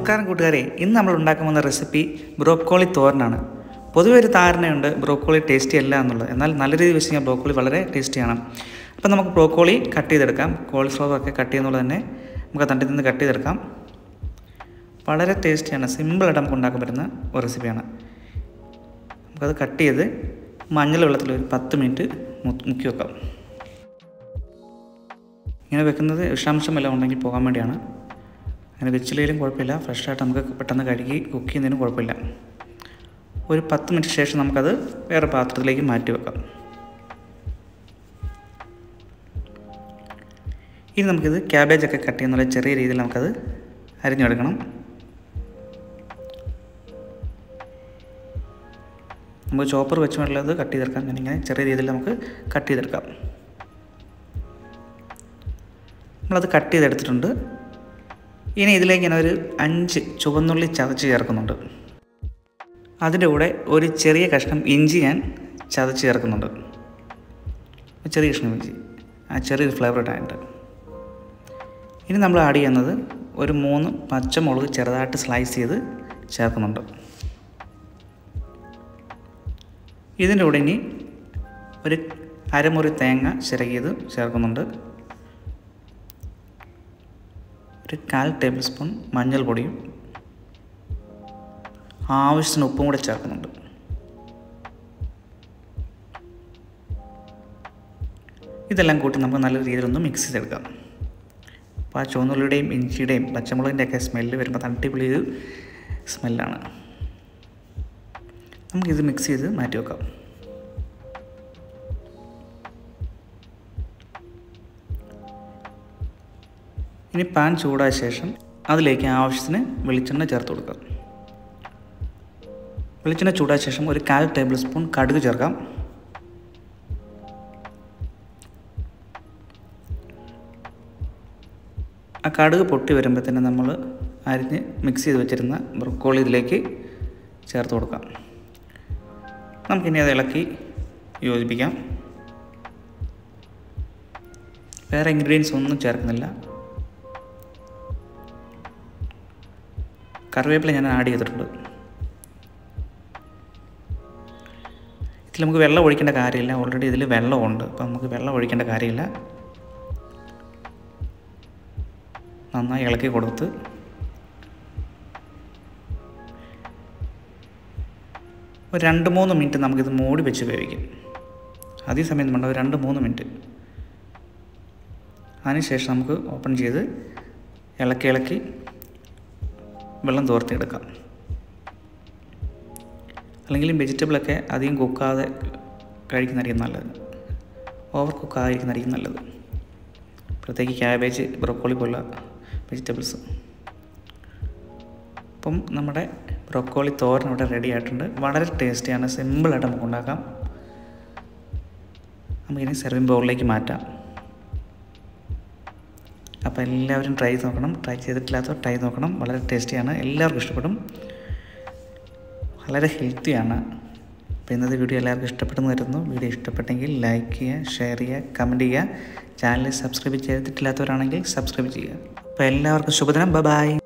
നമസ്കാരം കൂട്ടുകാരെ ഇന്ന് നമ്മൾ ഉണ്ടാക്കാൻ പോകുന്ന റെസിപ്പി ബ്രോക്കോളി തോരനാണ് പൊതുവെ ഒരു ധാരണയുണ്ട് ബ്രോക്കോളി ടേസ്റ്റി അല്ല എന്നുള്ളത് എന്നാൽ നല്ല രീതിയിൽ വെച്ച് കഴിഞ്ഞാൽ ബ്രോക്കോളി വളരെ ടേസ്റ്റിയാണ് അപ്പം നമുക്ക് ബ്രോക്കോളി കട്ട് ചെയ്തെടുക്കാം കോളിഫ്ലവർ ഒക്കെ കട്ട് ചെയ്യുന്നത് തന്നെ നമുക്ക് തണ്ടിൽ നിന്ന് കട്ട് ചെയ്തെടുക്കാം വളരെ ടേസ്റ്റിയാണ് സിമ്പിളായിട്ട് നമുക്ക് ഉണ്ടാക്കാൻ പറ്റുന്ന ഒരു റെസിപ്പിയാണ് നമുക്കത് കട്ട് ചെയ്ത് മഞ്ഞൾ വെള്ളത്തിൽ ഒരു പത്ത് മിനിറ്റ് മുക്കി വെക്കാം ഇങ്ങനെ വെക്കുന്നത് വിഷാംശം എല്ലാം ഉണ്ടെങ്കിൽ പോകാൻ വേണ്ടിയാണ് അങ്ങനെ വെച്ചില്ലെങ്കിലും കുഴപ്പമില്ല ഫ്രഷായിട്ട് നമുക്ക് പെട്ടെന്ന് കഴുകി കുക്ക് ചെയ്യുന്നതിനും കുഴപ്പമില്ല ഒരു പത്ത് മിനിറ്റ് ശേഷം നമുക്കത് വേറെ പാത്രത്തിലേക്ക് മാറ്റി വെക്കാം ഇനി നമുക്കിത് ക്യാബേജൊക്കെ കട്ട് ചെയ്യുന്ന ചെറിയ രീതിയിൽ നമുക്കത് അരിഞ്ഞെടുക്കണം നമുക്ക് ചോപ്പർ വെച്ച് വേണ്ടത് കട്ട് ചെയ്തെടുക്കാം ഞാനിങ്ങനെ ചെറിയ രീതിയിൽ നമുക്ക് കട്ട് ചെയ്തെടുക്കാം നമ്മളത് കട്ട് ചെയ്തെടുത്തിട്ടുണ്ട് ഇനി ഇതിലേക്ക് ഞാൻ ഒരു അഞ്ച് ചുവന്നുള്ളി ചതച്ച് ചേർക്കുന്നുണ്ട് അതിൻ്റെ കൂടെ ഒരു ചെറിയ കഷ്ണം ഇഞ്ചി ഞാൻ ചതച്ച് ചേർക്കുന്നുണ്ട് ചെറിയ കഷ്ണം ഇഞ്ചി ആ ചെറിയൊരു ഫ്ലേവർ ഇടാനുണ്ട് ഇനി നമ്മൾ ആഡ് ചെയ്യുന്നത് ഒരു മൂന്ന് പച്ചമുളക് ചെറുതായിട്ട് സ്ലൈസ് ചെയ്ത് ചേർക്കുന്നുണ്ട് ഇതിൻ്റെ കൂടെ ഇനി ഒരു അരമുറി തേങ്ങ ചിരകിയത് ചേർക്കുന്നുണ്ട് ഒരു കാൽ ടേബിൾ സ്പൂൺ മഞ്ഞൾപ്പൊടിയും ആവശ്യത്തിന് ഉപ്പും കൂടെ ചേർക്കുന്നുണ്ട് ഇതെല്ലാം കൂട്ടി നമുക്ക് നല്ല രീതിയിലൊന്ന് മിക്സ് ചെയ്തെടുക്കാം അപ്പോൾ ആ ചുവന്നുള്ളിയുടെയും ഇഞ്ചിയുടെയും പച്ചമുളകിൻ്റെയൊക്കെ സ്മെല്ല് വരുമ്പോൾ തട്ടിപ്പൊളി ഒരു സ്മെല്ലാണ് നമുക്കിത് മിക്സ് ചെയ്ത് മാറ്റി വെക്കാം ഇനി പാൻ ചൂടായ ശേഷം അതിലേക്ക് ആവശ്യത്തിന് വെളിച്ചെണ്ണ ചേർത്ത് കൊടുക്കാം വെളിച്ചെണ്ണ ചൂടായ ശേഷം ഒരു കാൽ ടേബിൾ സ്പൂൺ കടുക് ചേർക്കാം ആ കടുക് പൊട്ടി വരുമ്പോൾ തന്നെ നമ്മൾ അരിഞ്ഞ് മിക്സ് ചെയ്ത് വെച്ചിരുന്ന ബ്രൊക്കോളി ഇതിലേക്ക് ചേർത്ത് കൊടുക്കാം നമുക്കിനി അത് ഇളക്കി യോജിപ്പിക്കാം വേറെ ഇൻഗ്രീഡിയൻസ് ഒന്നും ചേർക്കുന്നില്ല കറിവേപ്പില ഞാൻ ആഡ് ചെയ്തിട്ടുണ്ട് ഇതിൽ നമുക്ക് വെള്ളം ഒഴിക്കേണ്ട കാര്യമില്ല ഓൾറെഡി ഇതിൽ വെള്ളമുണ്ട് അപ്പം നമുക്ക് വെള്ളം ഒഴിക്കേണ്ട കാര്യമില്ല നന്നായി ഇളക്കി കൊടുത്ത് ഒരു രണ്ട് മൂന്ന് മിനിറ്റ് നമുക്കിത് മൂടി വെച്ച് വേവിക്കും അതേ സമയം വേണ്ട ഒരു രണ്ട് മൂന്ന് മിനിറ്റ് അതിനുശേഷം നമുക്ക് ഓപ്പൺ ചെയ്ത് ഇളക്കി ഇളക്കി വെള്ളം തോർത്തിയെടുക്കാം അല്ലെങ്കിൽ വെജിറ്റബിളൊക്കെ അധികം കുക്കാതെ കഴിക്കുന്നതായിരിക്കും നല്ലത് ഓവർ കുക്കാതിരിക്കുന്നതായിരിക്കും നല്ലത് പ്രത്യേകിച്ച് ക്യാബേജ് ബ്രോക്കോളി പോലുള്ള വെജിറ്റബിൾസ് അപ്പം നമ്മുടെ ബ്രോക്കോളി തോരൻ ഇവിടെ റെഡി ആയിട്ടുണ്ട് വളരെ ടേസ്റ്റിയാണ് സിമ്പിളായിട്ട് നമുക്ക് ഉണ്ടാക്കാം നമുക്കിനി സെർവിങ് ബൗളിലേക്ക് മാറ്റാം അപ്പോൾ എല്ലാവരും ട്രൈ ചെയ്ത് നോക്കണം ട്രൈ ചെയ്തിട്ടില്ലാത്തവർ ട്രൈ നോക്കണം വളരെ ടേസ്റ്റിയാണ് എല്ലാവർക്കും ഇഷ്ടപ്പെടും വളരെ ഹെൽത്തിയാണ് അപ്പോൾ ഇന്നത്തെ വീഡിയോ എല്ലാവർക്കും ഇഷ്ടപ്പെടുന്നു വരുന്നു വീഡിയോ ഇഷ്ടപ്പെട്ടെങ്കിൽ ലൈക്ക് ചെയ്യുക ഷെയർ ചെയ്യുക കമൻറ്റ് ചെയ്യുക ചാനൽ സബ്സ്ക്രൈബ് ചെയ്തിട്ടില്ലാത്തവരാണെങ്കിൽ സബ്സ്ക്രൈബ് ചെയ്യുക അപ്പോൾ എല്ലാവർക്കും ശുഭദിനം ബൈ